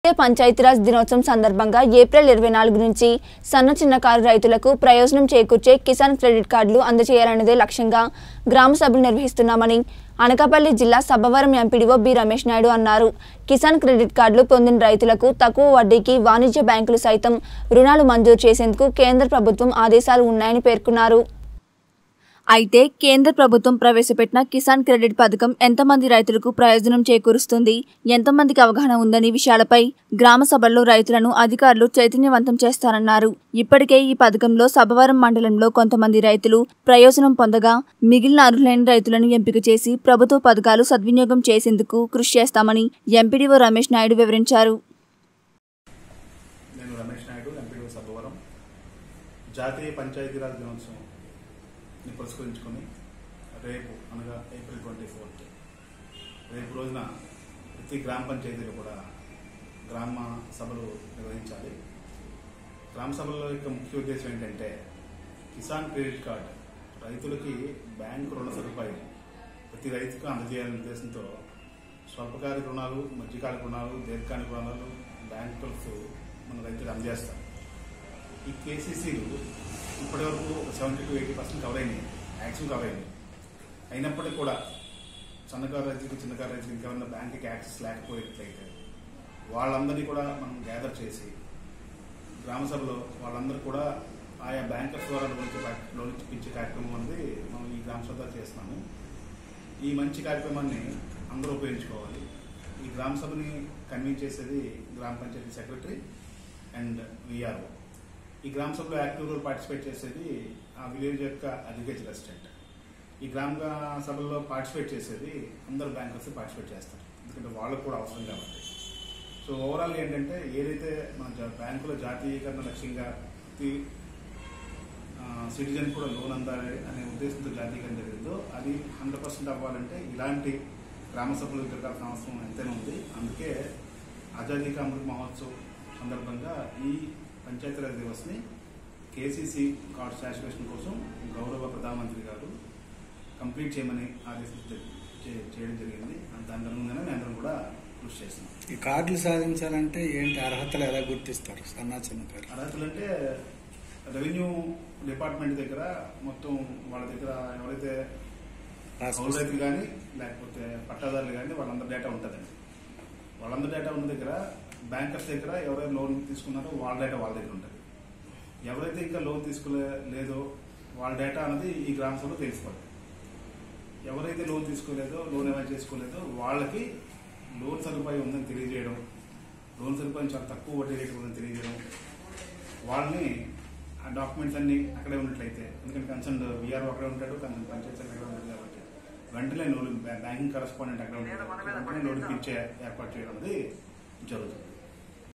పంచాయతీరాజ్ దినోత్సవం సందర్భంగా ఏప్రిల్ ఇరవై నాలుగు నుంచి సన్న చిన్నకారు రైతులకు ప్రయోజనం చేకూర్చే కిసాన్ క్రెడిట్ కార్డులు అందజేయాలన్నదే లక్ష్యంగా గ్రామ సభలు నిర్వహిస్తున్నామని అనకాపల్లి జిల్లా సబ్బవరం ఎంపీడీఓ బి రమేష్ నాయుడు అన్నారు కిసాన్ క్రెడిట్ కార్డులు పొందిన రైతులకు తక్కువ వడ్డీకి వాణిజ్య బ్యాంకులు సైతం రుణాలు మంజూరు చేసేందుకు కేంద్ర ప్రభుత్వం ఆదేశాలు ఉన్నాయని పేర్కొన్నారు అయితే కేంద్ర ప్రభుత్వం ప్రవేశపెట్టిన కిసాన్ క్రెడిట్ పథకం ఎంతమంది రైతులకు ప్రయోజనం చేకూరుస్తుంది ఎంతమందికి అవగాహన ఉందని విషయాలపై గ్రామ సభల్లో రైతులను అధికారులు చైతన్యవంతం చేస్తారన్నారు ఇప్పటికే ఈ పథకంలో సభవరం మండలంలో కొంతమంది రైతులు ప్రయోజనం పొందగా మిగిలిన అర్హులైన రైతులను ఎంపిక చేసి ప్రభుత్వ పథకాలు సద్వినియోగం చేసేందుకు కృషి చేస్తామని ఎంపీడీఓ రమేష్ నాయుడు వివరించారు నేను రమేష్ నాయుడు ఎంపీడీ సబ్బవరం జాతీయ పంచాయతీరాజ్ దినోత్సవం ని పురస్కరించుకొని రేపు అనగా ఏప్రిల్ ట్వంటీ ఫోర్త్ రేపు రోజున ప్రతి గ్రామ పంచాయతీలో కూడా గ్రామ సభలు నిర్వహించాలి గ్రామ సభల యొక్క ముఖ్య ఉద్దేశం ఏంటంటే కిసాన్ క్రెడిట్ కార్డ్ రైతులకి బ్యాంకు రుణ సదుపాయం ప్రతి రైతుకు అందజేయాలనే ఉద్దేశంతో స్వల్పకాలిక రుణాలు మధ్యకాలిక రుణాలు దీర్ఘకాలిక రుణాలు బ్యాంకులకు మన రైతులు అందజేస్తారు ఈ కేసీసీలు ఇప్పటివరకు seventy to eighty percent cover అయినాయి మ్యాక్సిమం కవర్ అయినాయి అయినప్పటికీ కూడా సన్నకారు రైతులకి చిన్నకారు రైతులకి ఇంకెవరన్నా బ్యాంకుకి యాక్సెస్ లేకపోయేట్లయితే వాళ్ళందరినీ కూడా మనం గ్యాదర్ చేసి గ్రామ సభలో వాళ్ళందరూ కూడా ఆయా బ్యాంకర్స్ ద్వారా లోన్ ఇచ్చే- లోన్ ఇప్పించే కార్యక్రమం అనేది మనం ఈ గ్రామ సభ చేస్తున్నాము ఈ మంచి కార్యక్రమాన్ని అందరూ ఉపయోగించుకోవాలి ఈ గ్రామ సభని కన్వీన్ చేసేది గ్రామ పంచాయతీ సెక్రటరీ అండ్ విఆర్ఓ ఈ గ్రామ సభలో యాక్టివ్ రోల్ పార్టిసిపేట్ చేసేది ఆ విలేజ్ యొక్క అగ్రికల్చర్ అసిస్టెంట్ ఈ గ్రామ సభల్లో పార్టిసిపేట్ చేసేది అందరు బ్యాంకర్స్ పార్టిసిపేట్ చేస్తారు ఎందుకంటే వాళ్ళకు కూడా అవసరం కాబట్టి సో ఓవరాల్ ఏంటంటే ఏదైతే మన జా- బ్యాంకుల జాతీయకరణ లక్ష్యంగా ప్రతి సిటిజన్ కూడా లోన్ అందాలి అనే ఉద్దేశంతో జాతీయకరణ జరిగిందో అది హండ్రెడ్ పర్సెంట్ అవ్వాలంటే ఇలాంటి గ్రామ సభలు జరగాల్సిన అవసరం ఎంతైనా ఉంది అందుకే ఆజాదీ కా అమృత్ మహోత్సవ్ సందర్భంగా ఈ పంచాయతీరాజ్ దివస్ని కేసీసీ కార్డ్ సాచురేషన్ కోసం గౌరవ ప్రధానమంత్రి గారు కంప్లీట్ చేయమని ఆదేశం చే- చేయడం జరిగింది దాని అనుగుణంగానే మేము అందరం కూడా కృషి చేస్తున్నాం ఈ కార్డులు సాధించాలంటే ఏంటి అర్హతలు ఎలా గుర్తిస్తారు సన్నా చిన్న కార్డులు అర్హతలు అంటే రెవెన్యూ డిపార్ట్మెంట్ దగ్గర మొత్తం వాళ్ళ దగ్గర ఎవరైతే కౌలు రైతులు కానీ లేకపోతే పట్టాదారులు కానీ వాళ్ళందరి డేటా ఉంటుందండి వాళ్ళందరి డేటా ఉన్న దగ్గర బ్యాంకర్స్ దగ్గర ఎవరైతే లోన్ తీసుకున్నారో వాళ్ళ డేటా వాళ్ళ దగ్గర ఉంటుంది ఎవరైతే ఇంకా లోన్ తీసుకోలే లేదో వాళ్ళ డేటా అనేది ఈ గ్రామ సభలో తెలుసుకోవాలి ఎవరైతే లోన్ తీసుకోలేదో లోన్ ఏమైనా చేసుకోలేదో వాళ్ళకి లోన్ సదుపాయం ఉందని తెలియజేయడం లోన్ సదుపాయం చాలా తక్కువ వడ్డీ రేటు ఉందని తెలియజేయడం వాళ్ళని ఆ డాక్యుమెంట్స్ అన్ని అక్కడే ఉన్నట్లయితే ఎందుకంటే కన్సర్న్ విఆర్ఓ అక్కడే ఉంటాడు కన్సర్న్ పంచాయతీ అక్కడే ఉంటుంది కాబట్టి వెంటనే లోన్ బ్యాంకింగ్ కరస్పాండెంట్ అక్కడ ఉంటాడు వెంటనే లోన్ ఇచ్చే ఏర్పాటు చేయడం అనేది జరుగుతుంది